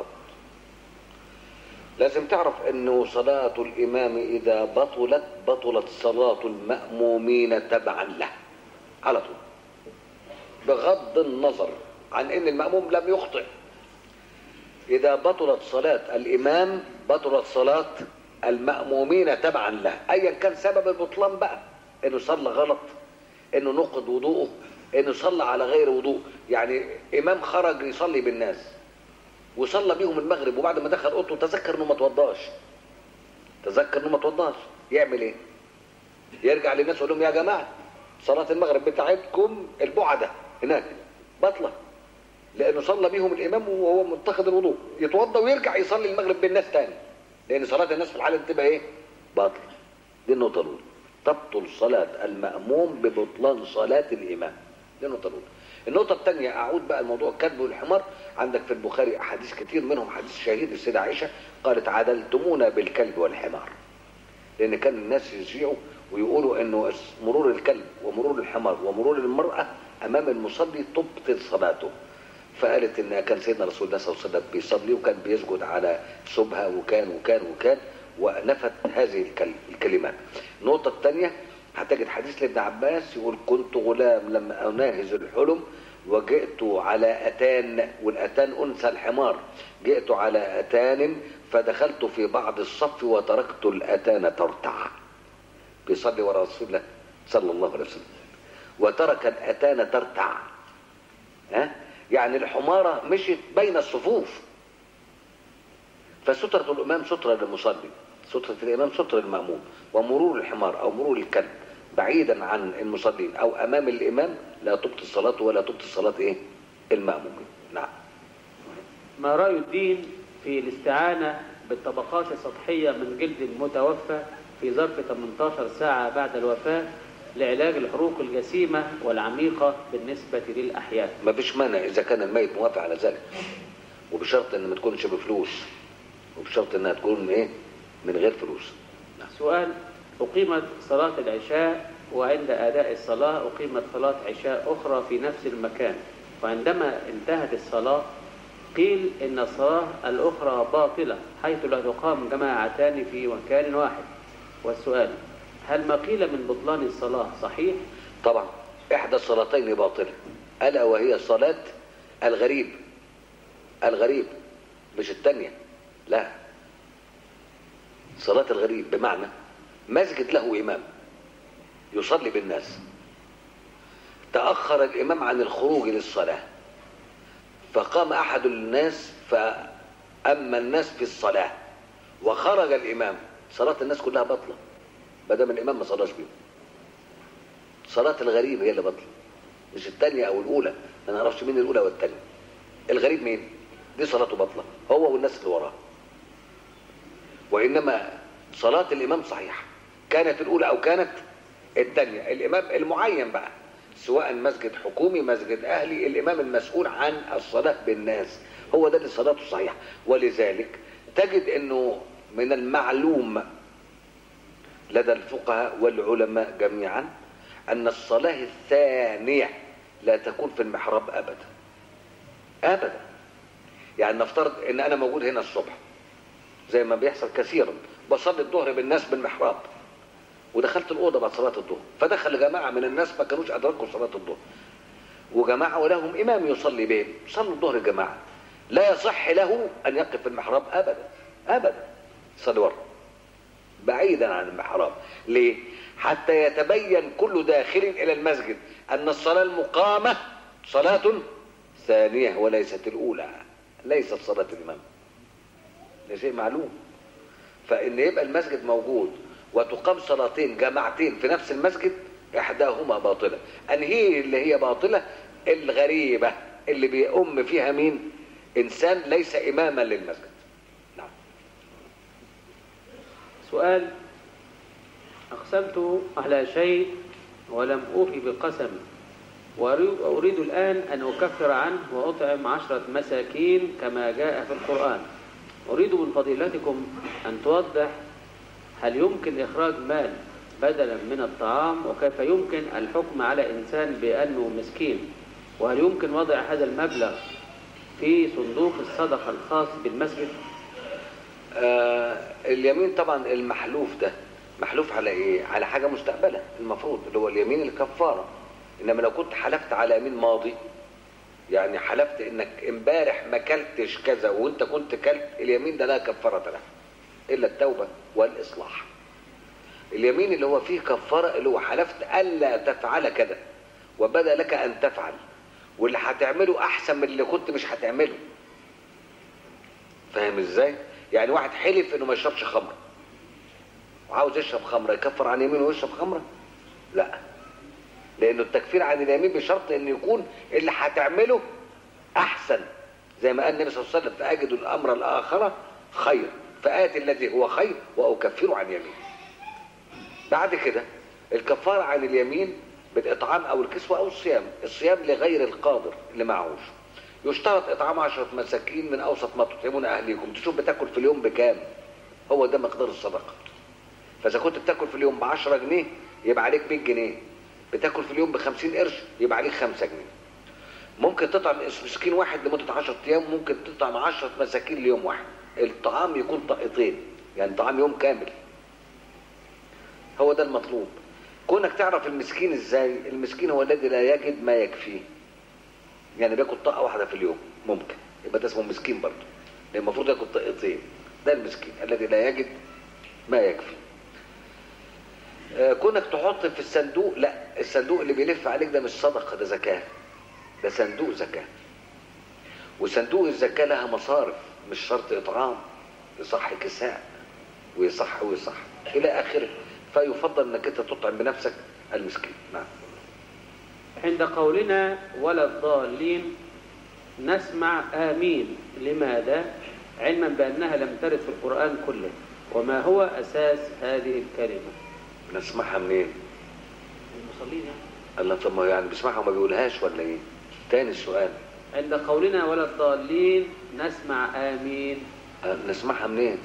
لازم تعرف انه صلاه الامام اذا بطلت بطلت صلاه المامومين تبعا له على طول بغض النظر عن ان الماموم لم يخطئ اذا بطلت صلاه الامام بطلت صلاه المامومين تبعا له ايا كان سبب البطلان بقى انه صلى غلط انه نقض وضوءه انه صلى على غير وضوء يعني امام خرج يصلي بالناس وصلى بيهم المغرب وبعد ما دخل اوضته تذكر انه ما توضاش تذكر انه ما توضاش يعمل ايه يرجع للناس يقول لهم يا جماعه صلاه المغرب بتاعتكم البعده هناك بطله لانه صلى بيهم الامام وهو منتقد الوضوء يتوضا ويرجع يصلي المغرب بالناس تاني لان صلاه الناس في الحاله دي تبقى ايه باطله دي النقطه الاولى تبطل صلاه الماموم ببطلان صلاه الامام دي النقطه الاولى النقطة الثانية أعود بقى لموضوع الكذب والحمار عندك في البخاري أحاديث كتير منهم حديث شهيد السيدة عائشة قالت عدلتمونا بالكلب والحمار لأن كان الناس يشيعوا ويقولوا إنه مرور الكلب ومرور الحمار ومرور المرأة أمام المصلي تبطل صلاته فقالت ان كان سيدنا رسول الله صلى الله عليه وسلم بيصلي وكان بيسجد على سبها وكان وكان وكان ونفت هذه الكل- الكلمات النقطة الثانية هتجد حديث لابن عباس يقول كنت غلام لما اناهز الحلم وجئت على اتان والاتان انثى الحمار جئت على اتان فدخلت في بعض الصف وتركت الاتان ترتع بيصلي وراء رسول الله صلى الله عليه وسلم وترك الاتان ترتع ها يعني الحمارة مشيت بين الصفوف فسترة الإمام سترة للمصلي سترة الإمام سترة للمأموم ومرور الحمار أو مرور الكلب بعيدا عن المصلين أو أمام الإمام لا تبطل صلاته ولا تبطل صلاة إيه المأمومين نعم ما رأي الدين في الاستعانة بالطبقات السطحية من جلد المتوفى في ظرف 18 ساعة بعد الوفاة لعلاج الحروق الجسيمة والعميقة بالنسبة للأحياء ما فيش مانع إذا كان الميت موافق على ذلك وبشرط إن ما تكونش بفلوس وبشرط إنها تكون إيه من غير فلوس نعم. سؤال أقيمت صلاة العشاء وعند أداء الصلاة أقيمت صلاة عشاء أخرى في نفس المكان وعندما انتهت الصلاة قيل إن الصلاة الأخرى باطلة حيث لا تقام جماعتان في مكان واحد والسؤال هل ما قيل من بطلان الصلاة صحيح؟ طبعا إحدى الصلاتين باطلة ألا وهي صلاة الغريب الغريب مش التانية لا صلاة الغريب بمعنى مسجد له إمام يصلي بالناس تأخر الإمام عن الخروج للصلاة فقام أحد الناس فأما الناس في الصلاة وخرج الإمام صلاة الناس كلها باطلة ما دام الإمام ما صلاش بيهم صلاة الغريب هي اللي بطلة مش الثانية أو الأولى ما نعرفش مين الأولى والثانية الغريب مين؟ دي صلاته بطلة هو والناس اللي وراه وإنما صلاة الإمام صحيحة كانت الأولى أو كانت الثانية الإمام المعين بقى سواء مسجد حكومي مسجد أهلي الإمام المسؤول عن الصلاة بالناس هو ده اللي صلاته صحيحة ولذلك تجد أنه من المعلوم لدى الفقهاء والعلماء جميعا أن الصلاة الثانية لا تكون في المحراب أبدا أبدا يعني نفترض أن أنا موجود هنا الصبح زي ما بيحصل كثيرا بصلي الظهر بالناس بالمحراب ودخلت الأوضة بعد صلاة الظهر فدخل جماعة من الناس ما كانوش أدركوا صلاة الظهر وجماعة ولهم إمام يصلي بهم صلوا الظهر جماعة لا يصح له أن يقف في المحراب أبدا أبدا صلي ورا بعيدا عن المحراب ليه حتى يتبين كل داخل إلى المسجد أن الصلاة المقامة صلاة ثانية وليست الأولى ليست صلاة الإمام ده شيء معلوم فإن يبقى المسجد موجود وتقام صلاتين جماعتين في نفس المسجد إحداهما باطلة أنهي اللي هي باطلة الغريبة اللي بيؤم فيها مين إنسان ليس إماما للمسجد نعم سؤال أقسمت على شيء ولم أوفي بقسمي وأريد الآن أن أكفر عنه وأطعم عشرة مساكين كما جاء في القرآن أريد من فضيلتكم أن توضح هل يمكن إخراج مال بدلا من الطعام وكيف يمكن الحكم على إنسان بأنه مسكين وهل يمكن وضع هذا المبلغ في صندوق الصدقة الخاص بالمسجد آه اليمين طبعا المحلوف ده محلوف على ايه على حاجة مستقبلة المفروض اللي هو اليمين الكفارة انما لو كنت حلفت على يمين ماضي يعني حلفت انك امبارح ما كلتش كذا وانت كنت كلت اليمين ده لا كفارة له الا التوبة والاصلاح اليمين اللي هو فيه كفارة اللي هو حلفت الا تفعل كذا وبدا لك ان تفعل واللي هتعمله احسن من اللي كنت مش هتعمله فاهم ازاي يعني واحد حلف انه ما يشربش خمر وعاوز يشرب خمره يكفر عن يمينه ويشرب خمره لا لانه التكفير عن اليمين بشرط ان يكون اللي هتعمله احسن زي ما قال النبي صلى الله عليه وسلم فاجد الامر الاخر خير فاتي الذي هو خير واكفر عن يمين بعد كده الكفاره عن اليمين بالاطعام او الكسوه او الصيام الصيام لغير القادر اللي معهوش يشترط اطعام عشرة مساكين من اوسط ما تطعمون اهليكم تشوف بتاكل في اليوم بكام هو ده مقدار الصدقه فاذا كنت بتاكل في اليوم ب 10 جنيه يبقى عليك 100 جنيه بتاكل في اليوم ب 50 قرش يبقى عليك 5 جنيه ممكن تطعم مسكين واحد لمده 10 ايام ممكن تطعم 10 مساكين ليوم واحد الطعام يكون طاقتين يعني طعام يوم كامل هو ده المطلوب كونك تعرف المسكين ازاي المسكين هو الذي لا يجد ما يكفيه يعني بياكل طاقه واحده في اليوم ممكن يبقى ده اسمه مسكين برضه لان المفروض ياكل طاقتين ده المسكين الذي لا يجد ما يكفي آه كونك تحط في الصندوق لا الصندوق اللي بيلف عليك ده مش صدقه ده زكاه ده صندوق زكاه وصندوق الزكاه لها مصارف مش شرط اطعام يصح كساء ويصح ويصح الى اخره فيفضل انك انت تطعم بنفسك المسكين نعم عند قولنا ولا الضالين نسمع آمين لماذا علما بأنها لم ترد في القرآن كله وما هو أساس هذه الكلمة نسمعها منين المصلين يعني الله طب ما يعني بيسمعها وما بيقولهاش ولا ايه تاني السؤال عند قولنا ولا الضالين نسمع آمين آه، نسمعها منين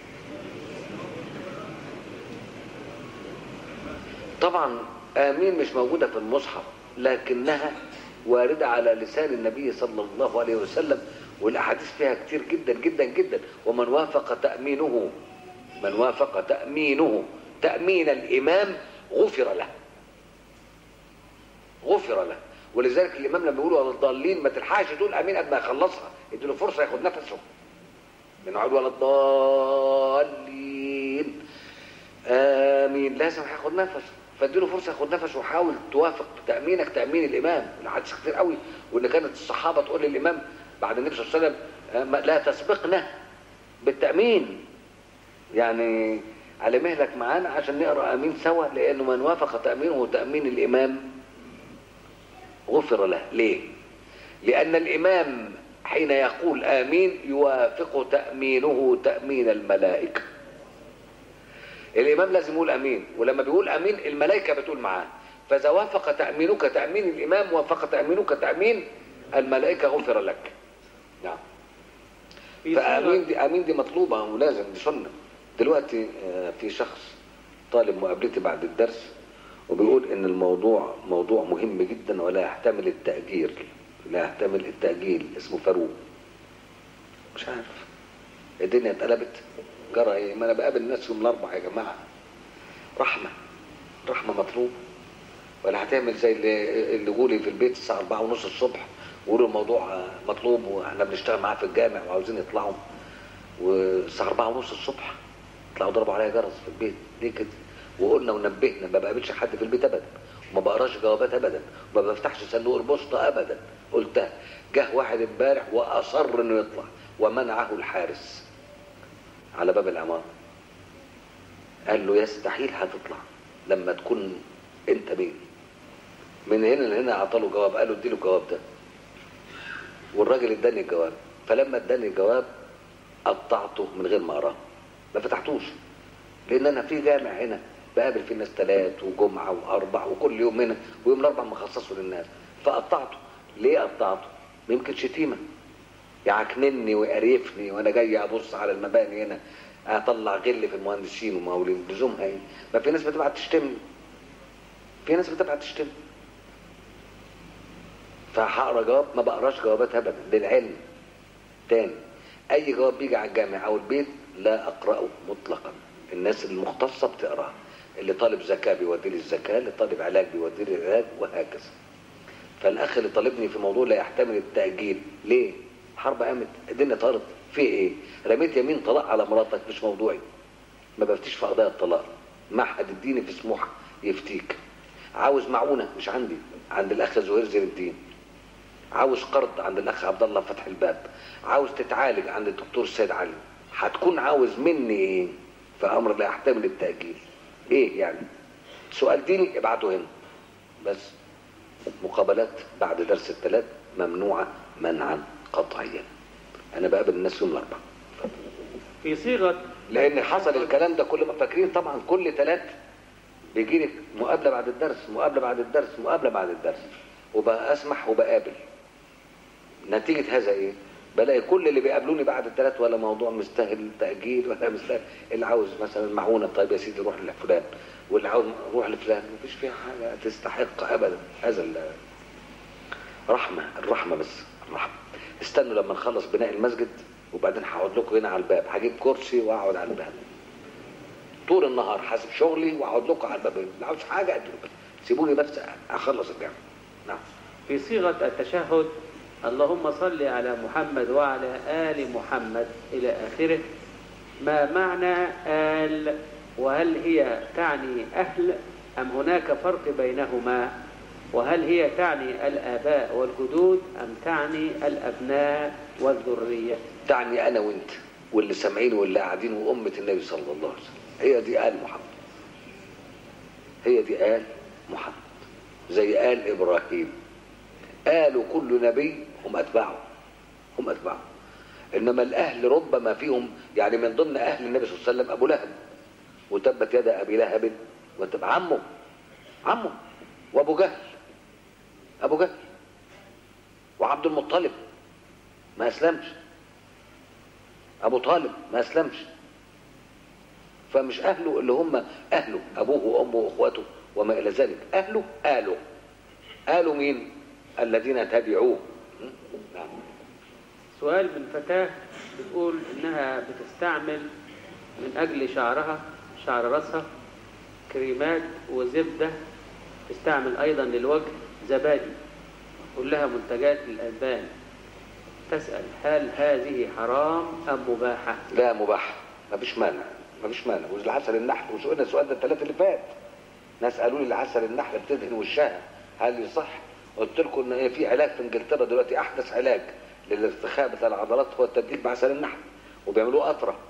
طبعا آمين مش موجودة في المصحف لكنها واردة على لسان النبي صلى الله عليه وسلم والأحاديث فيها كتير جدا جدا جدا ومن وافق تأمينه من وافق تأمينه تأمين الإمام غفر له غفر له ولذلك الإمام لما بيقولوا على الضالين ما تلحقش تقول أمين قد ما يخلصها اديله فرصة ياخد نفسه من عود ولا الضالين آمين لازم هياخد نفسه فاديله فرصه ياخد نفسه وحاول توافق تامينك تامين الامام الحديث كتير قوي وان كانت الصحابه تقول للامام بعد النبي صلى الله عليه وسلم آه، ما- لا تسبقنا بالتامين يعني على مهلك معانا عشان نقرا امين سوا لانه من وافق تامينه تامين الامام غفر له ليه لان الامام حين يقول امين يوافق تامينه تامين الملائكه الامام لازم يقول امين ولما بيقول امين الملائكه بتقول معاه فاذا وافق تامينك تامين الامام وافق تامينك تامين الملائكه غفر لك نعم في فامين صيغة دي امين دي مطلوبه ولازم دي سنه دلوقتي آه، في شخص طالب مقابلتي بعد الدرس وبيقول ان الموضوع موضوع مهم جدا ولا يحتمل التاجيل لا يحتمل التاجيل اسمه فاروق مش عارف الدنيا اتقلبت جرى ايه ما انا بقابل الناس يوم الاربعاء يا جماعه رحمه رحمه مطلوب ولا هتعمل زي اللي اللي جولي في البيت الساعه 4 ونص الصبح ويقولوا الموضوع آه، مطلوب واحنا بنشتغل معاه في الجامع وعاوزين يطلعوا والساعه 4 ونص الصبح طلعوا ضربوا عليا جرس في البيت ليه كده وقلنا ونبهنا ما بقابلش حد في البيت ابدا وما بقراش جوابات ابدا وما بفتحش صندوق البوسطه ابدا قلتها جه واحد امبارح واصر انه يطلع ومنعه الحارس على باب العماره قال له يستحيل هتطلع لما تكون انت مين من هنا لهنا اعطاله جواب قال له اديله الجواب ده والراجل اداني الجواب فلما اداني الجواب قطعته من غير ما اقراه ما فتحتوش لان انا في جامع هنا بقابل فيه ناس ثلاث وجمعه واربع وكل يوم هنا ويوم الاربع مخصصه للناس فقطعته ليه قطعته؟ يمكن شتيمه يعكنني ويقرفني وانا جاي ابص على المباني هنا اطلع غل في المهندسين ومقاولين لزومها ايه؟ ما في ناس بتبعت تشتمني في ناس بتبعت تشتمني فهقرا جواب ما بقراش جوابات ابدا للعلم تاني اي جواب بيجي على الجامع او البيت لا اقراه مطلقا الناس المختصه بتقراه اللي طالب زكاه بيودي لي الزكاه اللي طالب علاج بيودي لي العلاج وهكذا فالاخ اللي طالبني في موضوع لا يحتمل التاجيل ليه حرب قامت الدنيا طارت في ايه رميت يمين طلاق على مراتك مش موضوعي ما بفتيش في قضايا الطلاق معهد الديني في سموحه يفتيك عاوز معونه مش عندي عند الاخ زهير زين الدين عاوز قرض عند الاخ عبد الله فتح الباب عاوز تتعالج عند الدكتور سيد علي هتكون عاوز مني ايه في امر لا يحتمل التاجيل ايه يعني سؤال ديني ابعته هنا بس مقابلات بعد درس الثلاث ممنوعه منعا قطعيا انا بقابل الناس يوم الاربعاء في صيغة لان حصل الكلام ده كل ما فاكرين طبعا كل ثلاث بيجي لك مقابله بعد الدرس مقابله بعد الدرس مقابله بعد الدرس وبقى اسمح وبقابل نتيجه هذا ايه بلاقي كل اللي بيقابلوني بعد الثلاث ولا موضوع مستاهل تاجيل ولا مستاهل اللي عاوز مثلا معونه طيب يا سيدي روح لفلان واللي عاوز روح لفلان مفيش فيها حاجه تستحق ابدا هذا ال- رحمه الرحمه بس الرحمه استنوا لما نخلص بناء المسجد وبعدين هقعد لكم هنا على الباب هجيب كرسي واقعد على الباب طول النهار حاسب شغلي واقعد لكم على الباب اللي عاوز حاجه اديله سيبوني بس اخلص الجامعه نعم في صيغة التشهد اللهم صل على محمد وعلى آل محمد إلى آخره ما معنى آل وهل هي تعني أهل أم هناك فرق بينهما وهل هي تعني الآباء والجدود أم تعني الأبناء والذرية تعني انا وانت واللي سامعين واللي قاعدين وامه النبي صلى الله عليه وسلم هي دي ال محمد هي دي ال محمد زي ال ابراهيم ال كل نبي هم اتباعه هم اتباعه انما الاهل ربما فيهم يعني من ضمن اهل النبي صلى الله عليه وسلم ابو لهب وتبت يد ابي لهب وتب عمه عمه وابو جهل ابو جهل وعبد المطلب ما اسلمش ابو طالب ما اسلمش فمش اهله اللي هم اهله ابوه وامه واخواته وما الى ذلك اهله اله اله مين الذين تبعوه نعم سؤال من فتاة بتقول إنها بتستعمل من أجل شعرها شعر رأسها كريمات وزبدة تستعمل أيضا للوجه زبادي كلها منتجات للألبان تسأل هل هذه حرام أم مباحة؟ لا مباح ما فيش مانع ما فيش مانع والعسل النحل وسئلنا السؤال ده الثلاث اللي فات ناس قالوا لي العسل النحل بتدهن وشها هل يصح قلت لكم ان هي في علاج في انجلترا دلوقتي احدث علاج للارتخاء بتاع العضلات هو التدليك بعسل النحل وبيعملوه قطره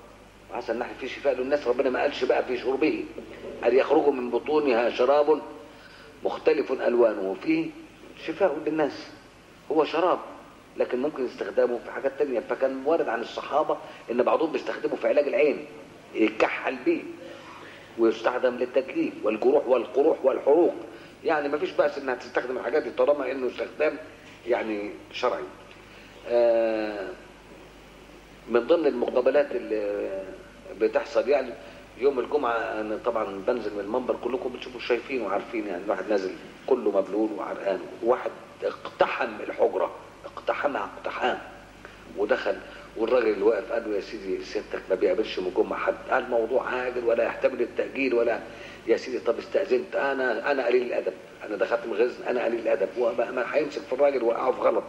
وحسن النحل فيه شفاء للناس ربنا ما قالش بقى في شربه قال يخرج من بطونها شراب مختلف الوانه فيه شفاء للناس هو شراب لكن ممكن استخدامه في حاجات تانية فكان وارد عن الصحابة ان بعضهم بيستخدمه في علاج العين يكحل بيه ويستخدم للتكليف والجروح والقروح والحروق يعني ما فيش بأس انها تستخدم الحاجات دي طالما انه استخدام يعني شرعي آه من ضمن المقابلات اللي بتحصل يعني يوم الجمعة أنا طبعا بنزل من المنبر كلكم بتشوفوا شايفين وعارفين يعني الواحد نازل كله مبلول وعرقان واحد اقتحم الحجرة اقتحمها اقتحام ودخل والراجل اللي واقف قال له يا سيدي سيادتك ما بيقابلش من الجمعة حد قال الموضوع عاجل ولا يحتمل التأجيل ولا يا سيدي طب استأذنت أنا أنا قليل الأدب أنا دخلت من غزن أنا قليل الأدب وما هيمسك في الراجل وقعه في غلط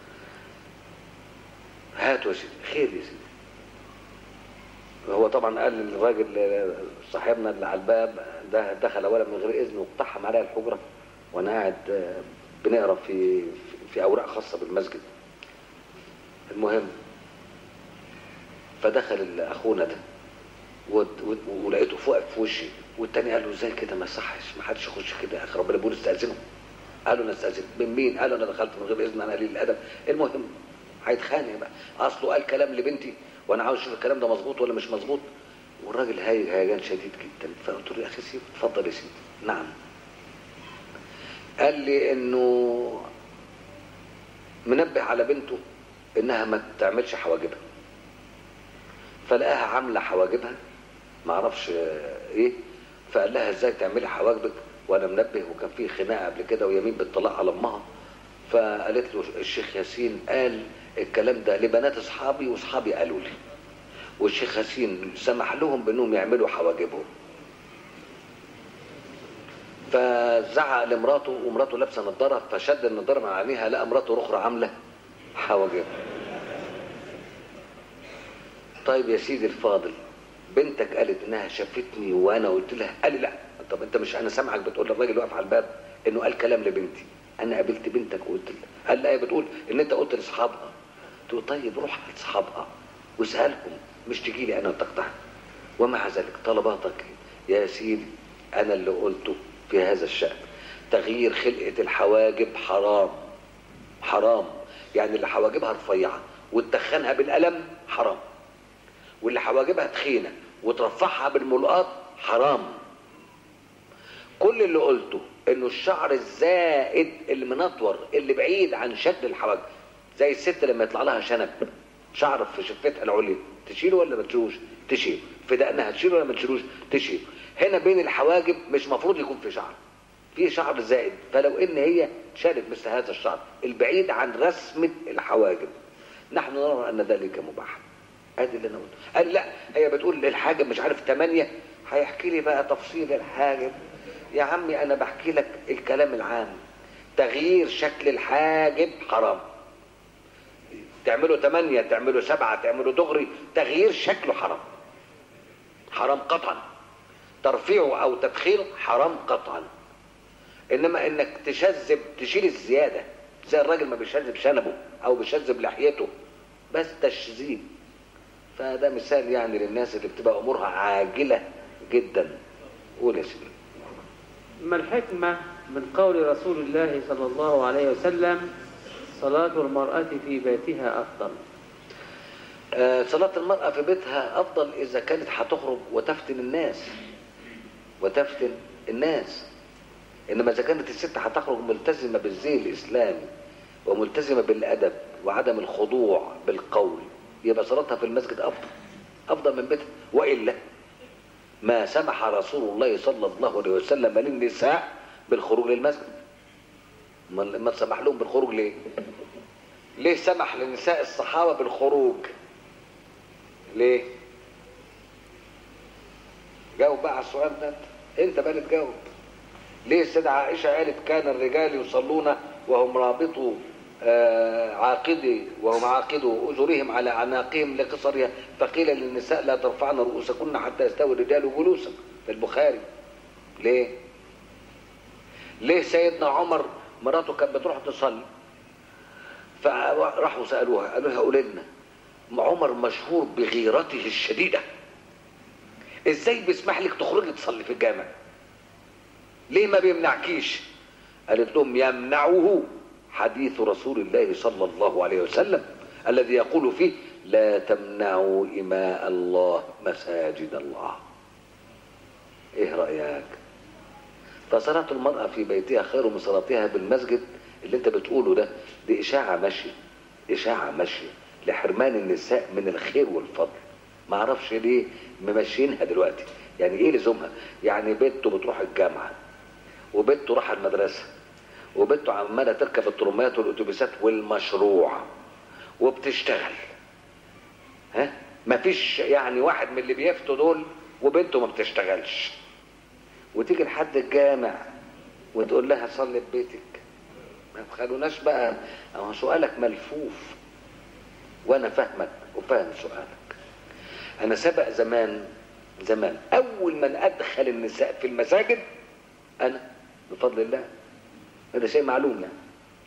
هاتوا يا سيدي خير يا سيدي هو طبعا قال للراجل صاحبنا اللي على الباب ده دخل اولا من غير اذن واقتحم عليا الحجره وانا قاعد بنقرا في في اوراق خاصه بالمسجد المهم فدخل اخونا ده ولقيته واقف في وشي والتاني قال له ازاي كده ما يصحش ما حدش يخش كده يا اخي ربنا بيقول استاذنه قالوا انا استاذن من مين قالوا انا دخلت من غير اذن انا قليل الادب المهم هيتخانق بقى اصله قال كلام لبنتي وانا عاوز اشوف الكلام ده مظبوط ولا مش مظبوط والراجل هاي هيجان شديد جدا فقلت له يا اخي سيب اتفضل يا سيدي نعم قال لي انه منبه على بنته انها ما تعملش حواجبها فلقاها عامله حواجبها ما اعرفش ايه فقال لها ازاي تعملي حواجبك وانا منبه وكان في خناقه قبل كده ويمين بالطلاق على امها فقالت له الشيخ ياسين قال الكلام ده لبنات اصحابي واصحابي قالوا لي والشيخ ياسين سمح لهم بانهم يعملوا حواجبهم فزعق لمراته ومراته لابسه نظاره فشد النظاره من عينيها لقى مراته الاخرى عامله حواجب طيب يا سيدي الفاضل بنتك قالت انها شافتني وانا قلت لها قال لي لا طب انت مش انا سامعك بتقول للراجل واقف على الباب انه قال كلام لبنتي انا قابلت بنتك وقلت لها قال لا بتقول ان انت قلت لاصحابها قلت له طيب روح لاصحابها واسالهم مش تجي لي انا وتقطع ومع ذلك طلباتك يا سيدي انا اللي قلته في هذا الشأن تغيير خلقة الحواجب حرام حرام يعني اللي حواجبها رفيعة وتدخنها بالقلم حرام واللي حواجبها تخينة وترفعها بالملقاط حرام كل اللي قلته انه الشعر الزائد اللي منطور اللي بعيد عن شكل الحواجب زي الست لما يطلع لها شنب شعر في شفتها العليا تشيله ولا ما تشيلوش تشيله في دقنها تشيله ولا ما تشيلوش تشيله هنا بين الحواجب مش مفروض يكون في شعر في شعر زائد فلو ان هي شالت مثل هذا الشعر البعيد عن رسمة الحواجب نحن نرى ان ذلك مباح ادي اللي انا قلته قال لا هي بتقول الحاجب مش عارف ثمانية هيحكي لي بقى تفصيل الحاجب يا عمي انا بحكي لك الكلام العام تغيير شكل الحاجب حرام تعملوا ثمانية تعملوا سبعة تعملوا دغري تغيير شكله حرام حرام قطعا ترفيعه او تدخيله حرام قطعا انما انك تشذب تشيل الزيادة زي الراجل ما بيشذب شنبه او بيشذب لحيته بس تشذيب فده مثال يعني للناس اللي بتبقى امورها عاجلة جدا قول يا سيدي ما الحكمة من قول رسول الله صلى الله عليه وسلم صلاة المرأة في بيتها أفضل آه صلاة المرأة في بيتها أفضل إذا كانت هتخرج وتفتن الناس وتفتن الناس إنما إذا كانت الست هتخرج ملتزمة بالزي الإسلامي وملتزمة بالأدب وعدم الخضوع بالقول يبقى صلاتها في المسجد أفضل أفضل من بيتها وإلا ما سمح رسول الله صلى الله عليه وسلم للنساء بالخروج للمسجد ما سمح لهم بالخروج ليه ليه سمح لنساء الصحابة بالخروج ليه جاوب بقى على السؤال ده انت بقى اللي تجاوب ليه السيدة عائشة قالت كان الرجال يصلون وهم رابطوا آه عاقدي وهم عاقدوا أجرهم على أعناقهم لقصرها فقيل للنساء لا ترفعن رؤوسكن حتى يستوي الرجال جلوسا في البخاري ليه ليه سيدنا عمر مراته كانت بتروح تصلي فراحوا سألوها قالوا لها قولي لنا عمر مشهور بغيرته الشديدة ازاي بيسمح لك تخرجي تصلي في الجامع ليه ما بيمنعكيش قالت لهم يمنعه حديث رسول الله صلى الله عليه وسلم الذي يقول فيه لا تمنعوا إماء الله مساجد الله ايه رأيك فصلاة المرأة في بيتها خير من صلاتها بالمسجد اللي انت بتقوله ده دي اشاعة ماشية اشاعة ماشية لحرمان النساء من الخير والفضل ما اعرفش ليه ممشينها دلوقتي يعني ايه لزومها يعني بنته بتروح الجامعة وبنته راح المدرسة وبنته عمالة تركب الترمات والاتوبيسات والمشروع وبتشتغل ها مفيش يعني واحد من اللي بيفتوا دول وبنته ما بتشتغلش وتيجي لحد الجامع وتقول لها صلي في بيتك ما تخلوناش بقى هو سؤالك ملفوف وانا فاهمك وفاهم سؤالك انا سبق زمان زمان اول من ادخل النساء في المساجد انا بفضل الله هذا شيء معلوم يعني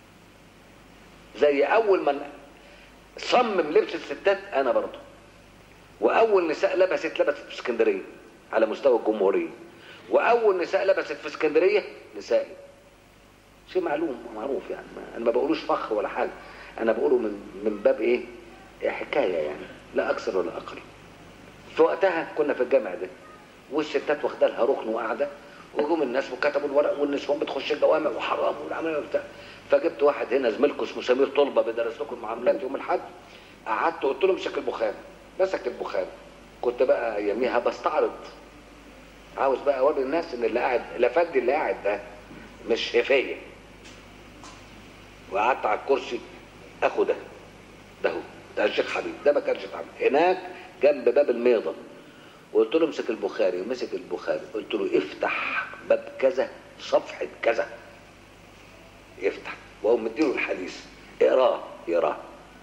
زي اول من صمم لبس الستات انا برضه واول نساء لبست لبست في اسكندريه على مستوى الجمهوريه واول نساء لبست في اسكندريه نسائي شيء معلوم معروف يعني ما انا ما بقولوش فخر ولا حاجه انا بقوله من من باب ايه حكايه يعني لا اكثر ولا اقل في وقتها كنا في الجامع ده والستات واخده لها ركن وقاعده وجم الناس وكتبوا الورق والنسوان بتخش الجوامع وحرام والعمليه وبتاع فجبت واحد هنا زميلكم اسمه سمير طلبه بيدرس لكم المعاملات يوم الاحد قعدت قلت له امسك البخاري مسك البخاري كنت بقى اياميها بستعرض عاوز بقى اوري الناس ان اللي قاعد الافندي اللي قاعد ده مش هفيه وقعدت على الكرسي اخو ده ده هو ده الشيخ حبيب ده ما كانش اتعمل هناك جنب باب الميضه وقلت له امسك البخاري ومسك البخاري قلت له افتح باب كذا صفحه كذا يفتح وهو مديله الحديث اقراه يقراه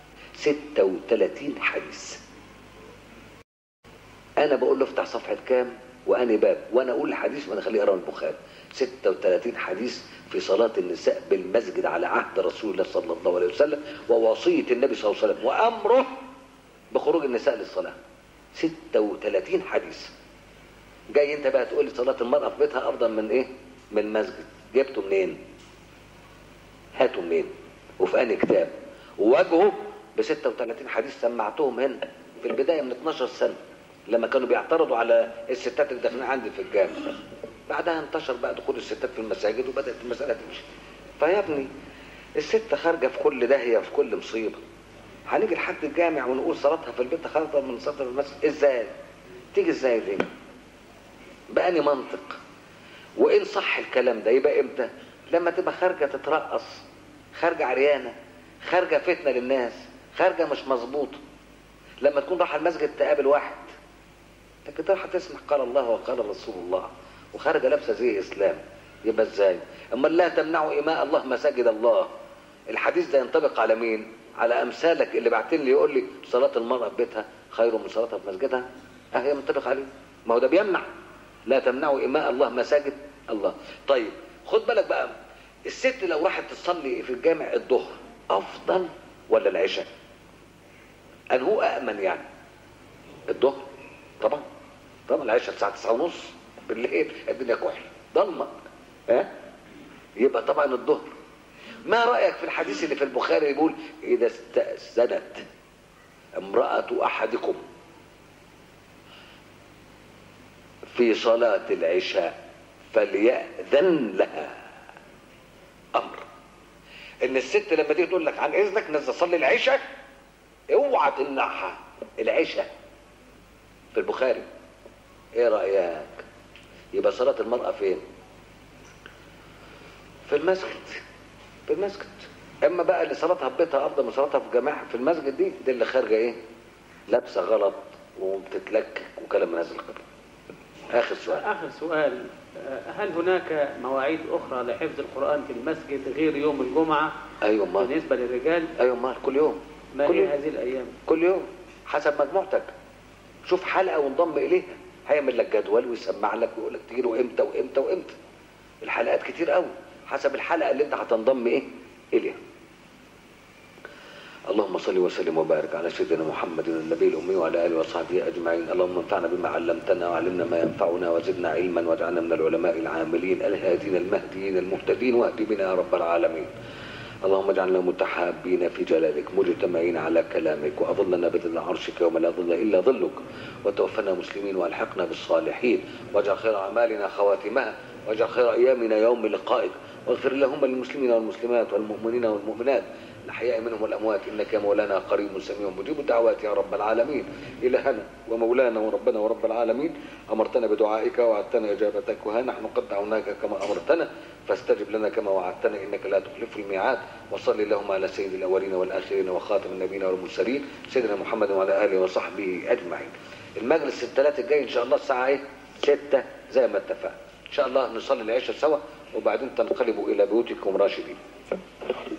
36 حديث انا بقول له افتح صفحه كام واني باب وانا اقول الحديث وانا اخليه يقرا البخاري 36 حديث في صلاة النساء بالمسجد على عهد رسول الله صلى الله عليه وسلم ووصية النبي صلى الله عليه وسلم وأمره بخروج النساء للصلاة 36 حديث جاي انت بقى تقول لي صلاة المرأة في بيتها أفضل من إيه؟ من المسجد جبته منين؟ هاته منين؟ وفي أنهي كتاب؟ ووجهه ب 36 حديث سمعتهم هنا في البداية من 12 سنة لما كانوا بيعترضوا على الستات اللي داخلين عندي في الجامع بعدها انتشر بقى دخول الستات في المساجد وبدات المساله تمشي فيا ابني الست خارجه في كل داهيه في كل مصيبه هنيجي لحد الجامع ونقول صلاتها في البيت خالصه من صلاتها في المسجد ازاي تيجي ازاي دي بأني منطق وان صح الكلام ده يبقى امتى لما تبقى خارجه تترقص خارجه عريانه خارجه فتنه للناس خارجه مش مظبوطه لما تكون رايحه المسجد تقابل واحد لكن رايحه تسمع قال الله وقال رسول الله وخارجه لابسه زي اسلام يبقى ازاي اما لا تمنعوا اماء الله مساجد الله الحديث ده ينطبق على مين على امثالك اللي بعتين لي يقول لي صلاه المراه في بيتها خير من صلاتها في مسجدها اه هي منطبق عليه ما هو ده بيمنع لا تمنعوا اماء الله مساجد الله طيب خد بالك بقى الست لو راحت تصلي في الجامع الظهر افضل ولا العشاء ان هو امن يعني الظهر طبعا طبعا العشاء الساعه 9 ونص بالليل الدنيا كحل ضلمه ها يبقى طبعا الظهر ما رايك في الحديث اللي في البخاري يقول اذا استاذنت امراه احدكم في صلاه العشاء فليأذن لها امر ان الست لما تيجي تقول لك عن اذنك نزل صلي العشاء اوعى تمنعها العشاء في البخاري ايه رايك يبقى صلاه المراه فين في المسجد في المسجد اما بقى اللي صلاتها في بيتها افضل من صلاتها في جماعه في المسجد دي دي اللي خارجه ايه لابسه غلط وبتتلكك وكلام من هذا القبيل اخر سؤال آخر سؤال هل هناك مواعيد أخرى لحفظ القرآن في المسجد غير يوم الجمعة ايوه امال بالنسبة للرجال ايوه امال كل يوم ما كل هي يوم هذه الأيام كل يوم حسب مجموعتك شوف حلقه وانضم اليها هيعمل لك جدول ويسمع لك ويقول لك تجي له امتى وامتى وامتى الحلقات كتير قوي حسب الحلقه اللي انت هتنضم ايه اليها اللهم صل وسلم وبارك على سيدنا محمد النبي الأمي وعلى آله وصحبه أجمعين اللهم انفعنا بما علمتنا وعلمنا ما ينفعنا وزدنا علما واجعلنا من العلماء العاملين الهادين المهديين المهتدين واهد بنا يا رب العالمين اللهم اجعلنا متحابين في جلالك مجتمعين على كلامك واظلنا بظل عرشك يوم لا ظل الا ظلك وتوفنا مسلمين والحقنا بالصالحين واجعل خير اعمالنا خواتمها واجعل خير ايامنا يوم لقائك واغفر اللهم للمسلمين والمسلمات والمؤمنين والمؤمنات الأحياء منهم والأموات إنك يا مولانا قريب سميع مجيب الدعوات يا رب العالمين إلهنا ومولانا وربنا ورب العالمين أمرتنا بدعائك ووعدتنا إجابتك وها نحن قد دعوناك كما أمرتنا فاستجب لنا كما وعدتنا إنك لا تخلف الميعاد وصل اللهم على سيد الأولين والآخرين وخاتم النبيين والمرسلين سيدنا محمد وعلى آله وصحبه أجمعين المجلس الثلاث الجاي إن شاء الله الساعة إيه؟ ستة زي ما اتفقنا إن شاء الله نصلي العشاء سوا وبعدين تنقلبوا إلى بيوتكم راشدين